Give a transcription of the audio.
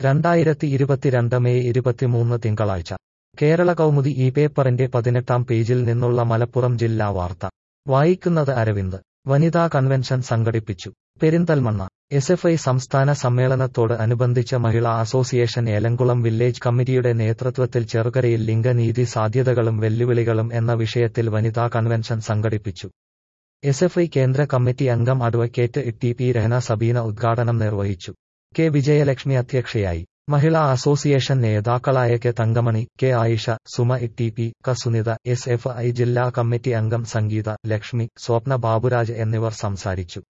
രണ്ടായിരത്തി ഇരുപത്തിരണ്ട് മെയ് ഇരുപത്തിമൂന്ന് തിങ്കളാഴ്ച കേരള കൗമുദി ഈ പേപ്പറിന്റെ പതിനെട്ടാം പേജിൽ നിന്നുള്ള മലപ്പുറം ജില്ലാ വാർത്ത വായിക്കുന്നത് അരവിന്ദ് വനിതാ കൺവെൻഷൻ സംഘടിപ്പിച്ചു പെരിന്തൽമണ്ണ എസ് എഫ് ഐ സംസ്ഥാന സമ്മേളനത്തോട് അനുബന്ധിച്ച് മഹിളാ അസോസിയേഷൻ ഏലംകുളം വില്ലേജ് കമ്മിറ്റിയുടെ നേതൃത്വത്തിൽ ചെറുകരയിൽ ലിംഗനീതി സാധ്യതകളും വെല്ലുവിളികളും എന്ന വിഷയത്തിൽ വനിതാ കൺവെൻഷൻ സംഘടിപ്പിച്ചു എസ് എഫ് ഐ കേന്ദ്ര കമ്മിറ്റി അംഗം advocate T P Rahana Sabeena ഉദ്ഘാടനം നിർവഹിച്ചു കെ വിജയലക്ഷ്മി അധ്യക്ഷയായി മഹിളാ അസോസിയേഷൻ നേതാക്കളായ K Thankamani K Ayisha Suma T P കസുനിത എസ് എഫ് ഐ ജില്ലാ കമ്മിറ്റി അംഗം സംഗീത ലക്ഷ്മി സ്വപ്ന ബാബുരാജ് എന്നിവർ സംസാരിച്ചു